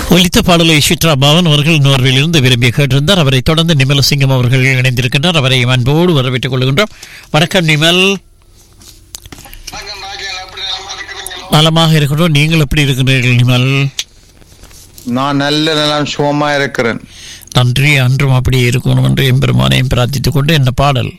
ஒலித்த பாடலை சித்ரா பவன் அவர்கள் நோர்விலிருந்து விரும்பி கேட்டிருந்தார் அவரை தொடர்ந்து நிமலசிங்கம் அவர்கள் இணைந்திருக்கின்றார் அவரை அன்போடு வரவேற்றுக் கொள்கின்றோம் வணக்கம் நிமல் வணக்கம் ராஜன் எப்படி நலமா இருக்கிறீங்களோ நலமாக இருக்கின்றோம் நீங்கள் எப்படி இருக்கின்றீர்கள் நிமல் நான் நல்ல நலம் சுகமா இருக்கிறேன் நன்றி அன்றும் அப்படியே இருக்கணும் என்று எம்பெருமானையும் பிரார்த்தித்துக் கொண்டு என்ன பாடல்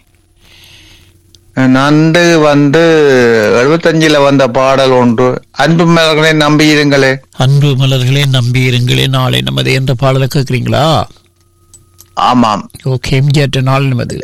நண்டு வந்து எழுபத்தஞ்சுல வந்த பாடல் ஒன்று அன்பு மலர்களை நம்பியிருங்களே அன்பு மலர்களே நம்பி இருங்களே நாளை நமது என்ற பாடலை கேட்குறீங்களா ஆமாம் ஓகே எம்ஜிஆர் நாள் நமது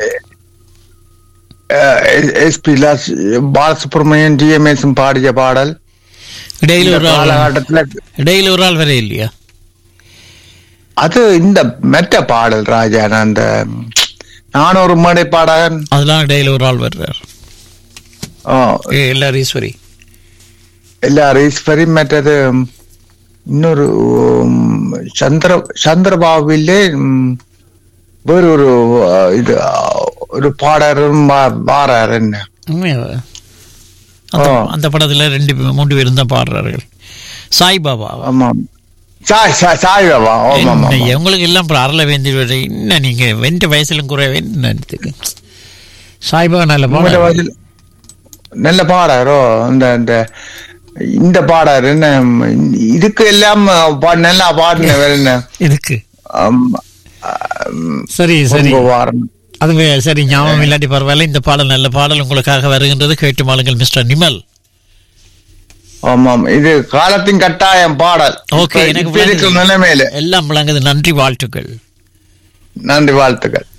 எஸ்பி பாலசுப்ரமணியன் டிஎம்எஸ் பாடிய பாடல் இடையில இந்த ஒரு ஆள் காலகட்டத்துல இடையில ஒரு ஆள் வர இல்லையா அது இந்த மெட்ட பாடல் ராஜா நான் அந்த நான் ஒரு மேடை பாடகன் அதெல்லாம் இடையில ஒரு ஆள் வர்றார் ஓ, ஏ, எல்லாரும் ஈஸ்வரி எல்லாரும் ஈஸ்வரி மற்றது இன்னொரு உம், சந்திர சந்திரபாபுவிலே உம், வேறு ஒரு அஹ், இது அஹ், ஒரு பாடகரும் வா- வாரார் என்ன உண்மையாவா? அந்த ஆ. அந்த படத்துல ரெண்டு பேர், மூன்று பேரும் தான் பாடுறார்கள் சாய்பாபா ஆமாம் சாய் சாய் சாய்பாபா ஆமாம் ஆமாம் என்ன, உங்களுக்கு எல்லாம் அப்புறம் அரள வேண்டி என்ன நீங்க வெந்த வயசுல குறைவே என்னத்துக்கு சாய்பாபா நல்ல உங்களோட பாடம் வயசுல நல்ல பாடாரோ இந்த இந்த இந்த பாடாரு என்ன இதுக்கு எல்லாம் பா- நல்லா பாடின வேற என்ன இதுக்கு ஆம், ஆம், சரி சரி உங்க வாரம் அது வே- சரி ஞாபகம் இல்லாட்டி பரவாயில்ல இந்த பாடல் நல்ல பாடல் உங்களுக்காக வருகின்றது கேட்டு மாளுங்கள் மிஸ்டர் நிமல் ஆமாம் இது காலத்தின் கட்டாயம் பாடல் ஓகே இப்ப- எனக்கு இப்ப இருக்கிற விளங்குது. நிலைமையில எல்லாம் விளங்குது நன்றி வாழ்த்துக்கள் நன்றி வாழ்த்துக்கள்